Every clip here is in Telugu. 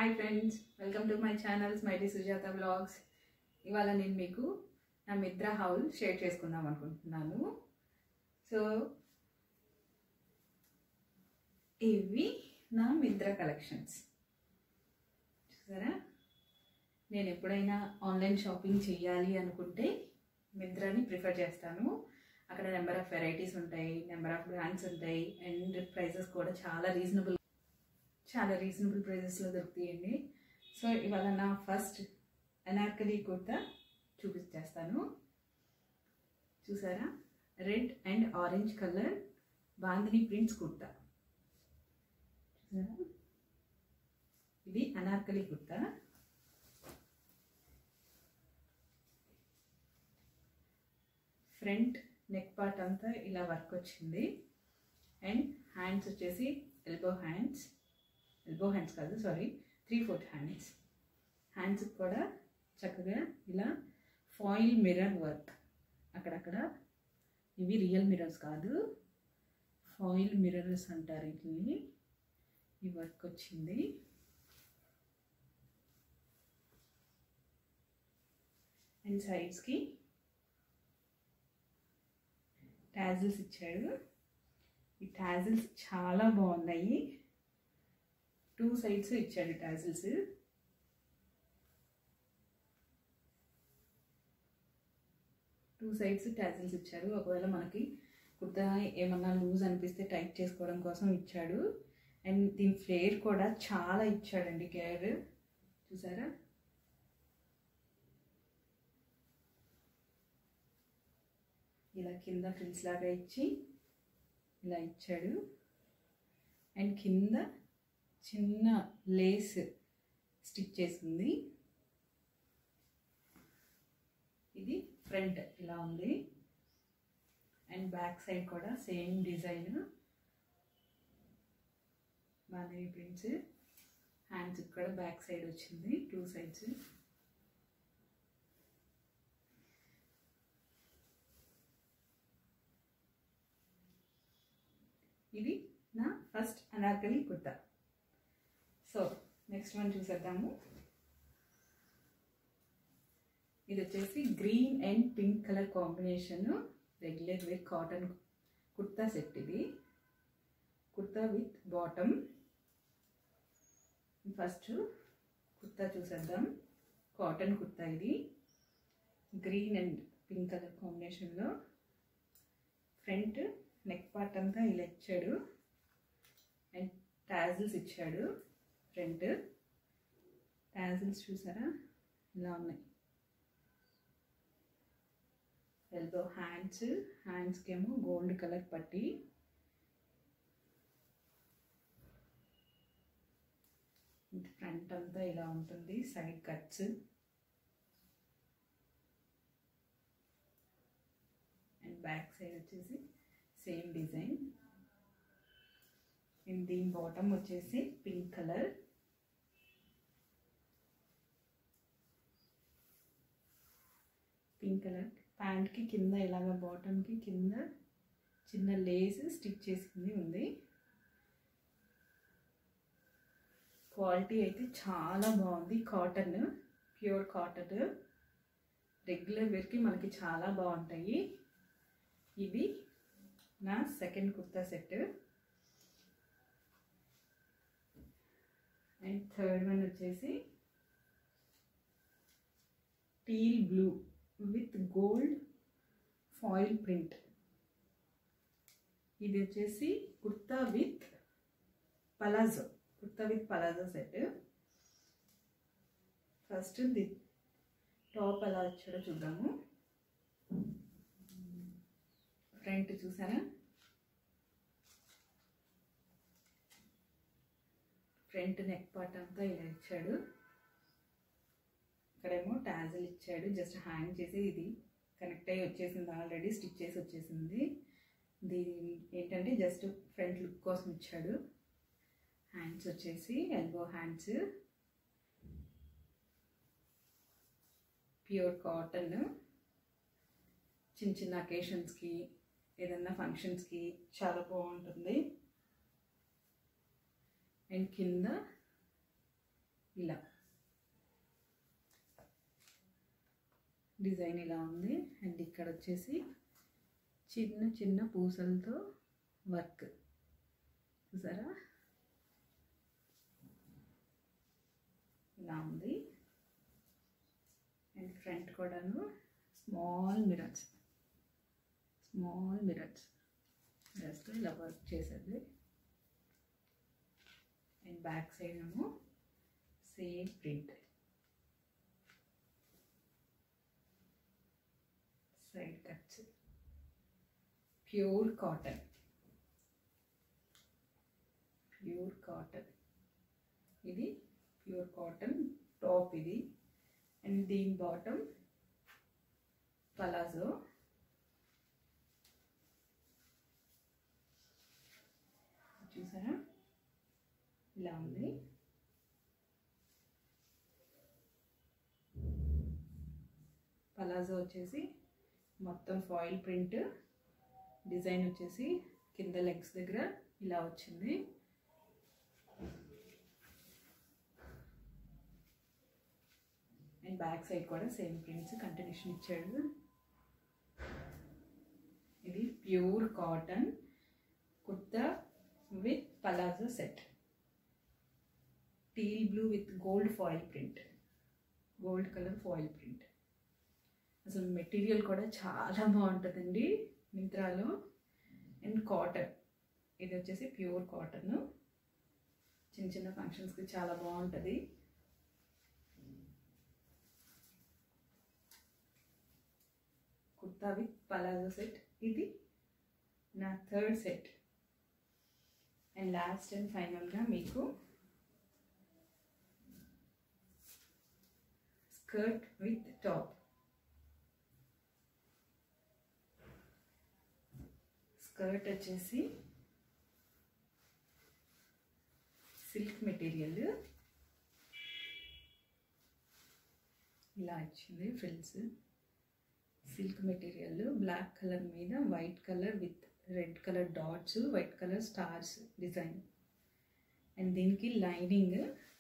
hi friends welcome to my channel స్మైటీ సుజాత బ్లాగ్స్ ఇవాళ నేను మీకు నా మిత్ర హౌల్ షేర్ చేసుకుందాం అనుకుంటున్నాను సో ఇవి నా మిత్ర కలెక్షన్స్ చూసారా నేను ఎప్పుడైనా ఆన్లైన్ షాపింగ్ చేయాలి అనుకుంటే మింత్రాని ప్రిఫర్ చేస్తాను అక్కడ నెంబర్ ఆఫ్ వెరైటీస్ ఉంటాయి నెంబర్ ఆఫ్ బ్రాండ్స్ ఉంటాయి అండ్ ప్రైసెస్ కూడా చాలా రీజనబుల్ చాలా రీజనబుల్ ప్రైజెస్లో దొరుకుతాయండి సో ఇవాళ నా ఫస్ట్ అనార్కలి కుర్తా చూపించేస్తాను చూసారా red and orange colour bandhani prints kurta చూసారా ఇది Anarkali kurta front neck part అంతా ఇలా వర్క్ వచ్చింది అండ్ హ్యాండ్స్ వచ్చేసి ఎల్బో హ్యాండ్స్ ఎల్బో హ్యాండ్స్ కాదు sorry three fourth hands hands కూడా చక్కగా ఇలా ఫాయిల్ మిర్రర్ వర్క్ అక్కడక్కడ ఇవి రియల్ మిర్రర్స్ కాదు ఫాయిల్ మిర్రర్స్ అంటారు వీటిని ఈ వర్క్ వచ్చింది అండ్ సైడ్స్కి టాజిల్స్ ఇచ్చాడు ఈ టాజిల్స్ చాలా బాగున్నాయి టూ సైడ్స్ ఇచ్చాడు టాజిల్స్ టూ సైడ్స్ టాజిల్స్ ఇచ్చారు ఒకవేళ మనకి కుర్తా ఏమన్నా లూజ్ అనిపిస్తే టైట్ చేసుకోవడం కోసం ఇచ్చాడు అండ్ దీని ఫ్లేర్ కూడా చాలా ఇచ్చాడండి కేర్ చూసారా ఇలా కింద ఫ్రిల్స్ లాగా ఇచ్చి ఇలా ఇచ్చాడు అండ్ కింద చిన్న లేస్ స్టిచ్ చేసింది ఇది ఫ్రంట్ ఇలా ఉంది అండ్ బ్యాక్ సైడ్ కూడా సేమ్ డిజైన్ బాగా ప్రింట్స్ హ్యాండ్స్ కూడా బ్యాక్ సైడ్ వచ్చింది టూ సైడ్స్ ఇది నా first Anarkali kurta so next one చూసేద్దాము ఇది వచ్చేసి green and pink colour combination regular wear cotton kurta set ఇది kurta with bottom first kurta చూసేద్దాం కాటన్ కుర్తా ఇది గ్రీన్ అండ్ పింక్ కలర్ కాంబినేషన్లో ఫ్రంట్ నెక్ పార్ట్ అంతా ఇలా ఇచ్చాడు అండ్ టాజిల్స్ ఇచ్చాడు ఫ్రంట్ టాజిల్స్ చూసారా ఇలా ఉన్నాయి ఎల్బో హ్యాండ్స్ హ్యాండ్స్కి ఏమో గోల్డ్ కలర్ పట్టి ఫ్రంట్ అంతా ఇలా ఉంటుంది side cuts and back side వచ్చేసి సేమ్ డిజైన్ అండ్ దీని బాటమ్ వచ్చేసి పింక్ కలర్ పింక్ కలర్ ప్యాంట్కి కింద ఇలాగ బాటమ్కి కింద చిన్న లేస్ స్టిచ్ చేసింది ఉంది క్వాలిటీ అయితే చాలా బాగుంది కాటన్ ప్యూర్ కాటన్ రెగ్యులర్ వేర్కి మనకి చాలా బాగుంటాయి ఇది నా second kurta set and third one వచ్చేసి teal blue with gold foil print ఇది వచ్చేసి kurta with palazzo kurta with palazzo set first the top ఎలా వచ్చాడో చూద్దాము ఫ్రంట్ చూసారా ఫ్రంట్ నెక్ పార్ట్ అంతా ఇలా ఇచ్చాడు ఇక్కడేమో టాజిల్ ఇచ్చాడు జస్ట్ హ్యాంగ్ చేసి ఇది కనెక్ట్ అయ్యి వచ్చేసింది ఆల్రెడీ స్టిచ్ చేసి వచ్చేసింది దీని ఏంటంటే జస్ట్ ఫ్రంట్ లుక్ కోసం ఇచ్చాడు హ్యాండ్స్ వచ్చేసి ఎల్బో హ్యాండ్స్ ప్యూర్ కాటన్ చిన్న చిన్న అకేషన్స్కి ఏదన్నా ఫంక్షన్స్కి చాలా బాగుంటుంది అండ్ కింద ఇలా డిజైన్ ఇలా ఉంది అండ్ ఇక్కడ వచ్చేసి చిన్న చిన్న పూసలతో వర్క్ చూసారా ఇలా ఉంది అండ్ ఫ్రంట్ కూడాను small mirrors small mirrors just ఇలా వర్క్ చేసేది అండ్ బ్యాక్ సైడ్ ఏమో same print side cuts pure cotton pure cotton ఇది ప్యూర్ కాటన్ టాప్ ఇది అండ్ దీని బాటమ్ పలాజో చూసారా ఇలా ఉంది పలాజో వచ్చేసి మొత్తం ఫాయిల్ ప్రింట్ డిజైన్ వచ్చేసి కింద లెగ్స్ దగ్గర ఇలా వచ్చింది అండ్ బ్యాక్ సైడ్ కూడా సేమ్ ప్రింట్స్ కంటిన్యూషన్ ఇచ్చాడు ఇది pure cotton kurta with palazzo set teal blue with gold foil print gold colour foil print అసలు మెటీరియల్ కూడా చాలా బాగుంటుందండి మింత్రాలో అండ్ కాటన్ ఇది వచ్చేసి ప్యూర్ కాటన్ చిన్న చిన్న ఫంక్షన్స్కి చాలా బాగుంటుంది కుర్తా విత్ పలాజో సెట్ ఇది నా third set and last and ఫైనల్గా మీకు స్కర్ట్ విత్ టాప్ స్కర్ట్ వచ్చేసి సిల్క్ మెటీరియల్ ఇలా వచ్చింది frills silk material black colour మీద white colour with red colour dots white colour stars design and దీనికి లైనింగ్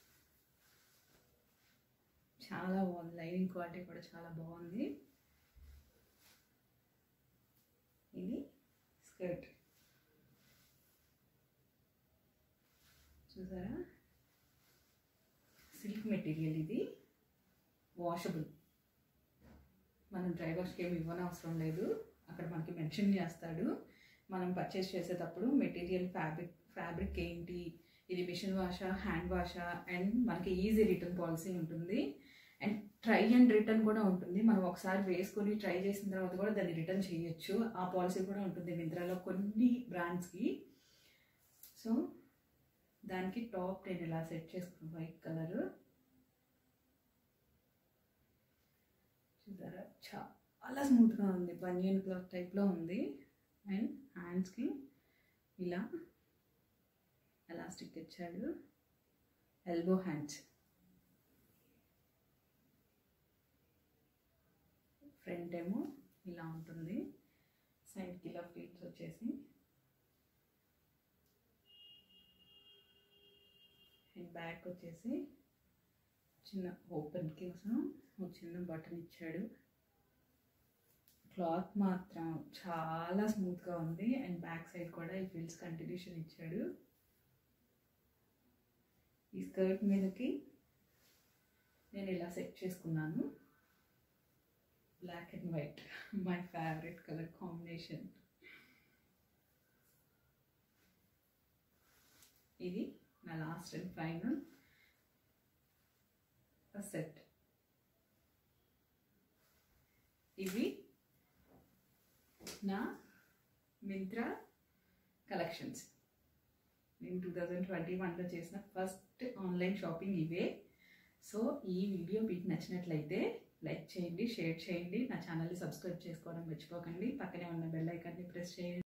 చాలా బాగుంది లైనింగ్ క్వాలిటీ కూడా చాలా బాగుంది ఇది స్కర్ట్ చూసారా సిల్క్ మెటీరియల్ ఇది వాషబుల్ మనం డ్రై వాష్కి ఏమి ఇవ్వనవసరం లేదు అక్కడ మనకి మెన్షన్ చేస్తాడు మనం పర్చేస్ చేసేటప్పుడు మెటీరియల్ ఫ్యాబ్రిక్ ఫ్యాబ్రిక్ ఏంటి ఇది మిషన్ వాషా హ్యాండ్ వాషా అండ్ మనకి ఈజీ రిటర్న్ పాలసీ ఉంటుంది అండ్ ట్రై అండ్ రిటర్న్ కూడా ఉంటుంది మనం ఒకసారి వేసుకొని ట్రై చేసిన తర్వాత కూడా దాన్ని రిటర్న్ చేయొచ్చు ఆ పాలసీ కూడా ఉంటుంది మింత్రాలో కొన్ని బ్రాండ్స్కి సో దానికి టాప్ నేను ఇలా సెట్ చేసుకున్నాను వైట్ కలర్ చూసారా చాలా స్మూత్గా ఉంది బనియన్ క్లాత్ టైప్లో ఉంది అండ్ హ్యాండ్స్కి ఇలా ఎలాస్టిక్ ఇచ్చాడు ఎల్బో హ్యాండ్స్ ఫ్రంట్ ఏమో ఇలా ఉంటుంది సైడ్కి ఇలా ప్లీట్స్ వచ్చేసి అండ్ బ్యాక్ వచ్చేసి చిన్న ఓపెన్ కోసం ఒక చిన్న బటన్ ఇచ్చాడు క్లాత్ మాత్రం చాలా స్మూత్గా ఉంది అండ్ బ్యాక్ సైడ్ కూడా ఈ ఫిల్స్ కంటిన్యూషన్ ఇచ్చాడు ఈ స్కర్ట్ మీదకి నేను ఇలా సెట్ చేసుకున్నాను black and white my favourite colour combination ఇది నా లాస్ట్ అండ్ ఫైనల్ సెట్ ఇవి నా మింత్రా కలెక్షన్స్ నేను టూ థౌజండ్ ట్వంటీ వన్లో చేసిన ఫస్ట్ ఆన్లైన్ షాపింగ్ ఇవే సో ఈ వీడియో మీకు నచ్చినట్లయితే లైక్ చేయండి షేర్ చేయండి నా ఛానల్ని సబ్స్క్రైబ్ చేసుకోవడం మర్చిపోకండి పక్కనే ఉన్న బెల్ ఐకాన్ని ప్రెస్ చేయండి